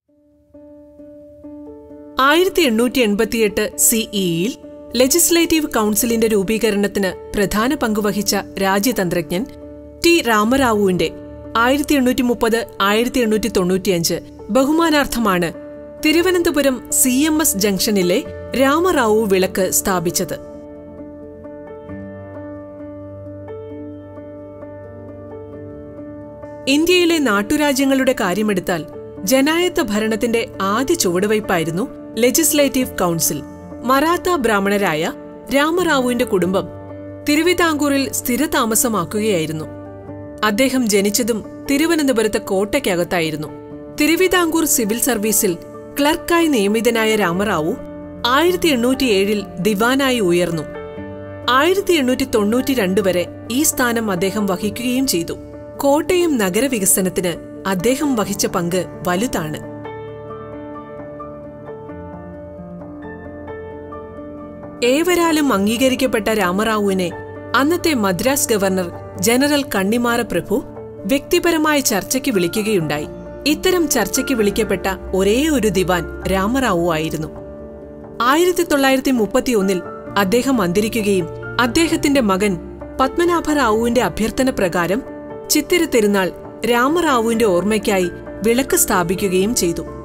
ആയിരത്തി എണ്ണൂറ്റി എൺപത്തിയെട്ട് സിഇയിൽ ലെജിസ്ലേറ്റീവ് കൗൺസിലിന്റെ രൂപീകരണത്തിന് പ്രധാന പങ്കുവഹിച്ച രാജ്യതന്ത്രജ്ഞൻ ടി രാമറാവുവിന്റെ ആയിരത്തി എണ്ണൂറ്റി മുപ്പത് ആയിരത്തി എണ്ണൂറ്റി തൊണ്ണൂറ്റിയഞ്ച് ബഹുമാനാർത്ഥമാണ് തിരുവനന്തപുരം സി എം എസ് ജംഗ്ഷനിലെ രാമറാവു വിളക്ക് സ്ഥാപിച്ചത് ഇന്ത്യയിലെ നാട്ടുരാജ്യങ്ങളുടെ കാര്യമെടുത്താൽ ജനായത്ത ഭരണത്തിന്റെ ആദ്യ ചുവടുവയ്പായിരുന്നു ലെജിസ്ലേറ്റീവ് കൗൺസിൽ മറാത്ത ബ്രാഹ്മണരായ രാമറാവുവിന്റെ കുടുംബം തിരുവിതാംകൂറിൽ സ്ഥിരതാമസമാക്കുകയായിരുന്നു അദ്ദേഹം ജനിച്ചതും തിരുവനന്തപുരത്ത് കോട്ടയ്ക്കകത്തായിരുന്നു തിരുവിതാംകൂർ സിവിൽ സർവീസിൽ ക്ലർക്കായി നിയമിതനായ രാമറാവു ആയിരത്തി എണ്ണൂറ്റിയേഴിൽ ദിവാനായി ഉയർന്നു ആയിരത്തി എണ്ണൂറ്റി തൊണ്ണൂറ്റി രണ്ട് വരെ ഈ സ്ഥാനം അദ്ദേഹം വഹിക്കുകയും ചെയ്തു കോട്ടയം നഗരവികസനത്തിന് അദ്ദേഹം വഹിച്ച പങ്ക് വലുതാണ് ഏവരാലും അംഗീകരിക്കപ്പെട്ട രാമറാവുവിനെ അന്നത്തെ മദ്രാസ് ഗവർണർ ജനറൽ കണ്ണിമാറ പ്രഭു വ്യക്തിപരമായ ചർച്ചയ്ക്ക് വിളിക്കുകയുണ്ടായി ഇത്തരം ചർച്ചയ്ക്ക് വിളിക്കപ്പെട്ട ഒരേ ഒരു ദിവാൻ രാമറാവു ആയിരുന്നു ആയിരത്തി തൊള്ളായിരത്തി മുപ്പത്തിയൊന്നിൽ അദ്ദേഹം അന്തരിക്കുകയും അദ്ദേഹത്തിന്റെ മകൻ പത്മനാഭറാവുവിന്റെ അഭ്യർത്ഥന പ്രകാരം ചിത്തിര തിരുനാൾ രാമറാവുവിന്റെ ഓർമ്മയ്ക്കായി വിളക്ക് സ്ഥാപിക്കുകയും ചെയ്തു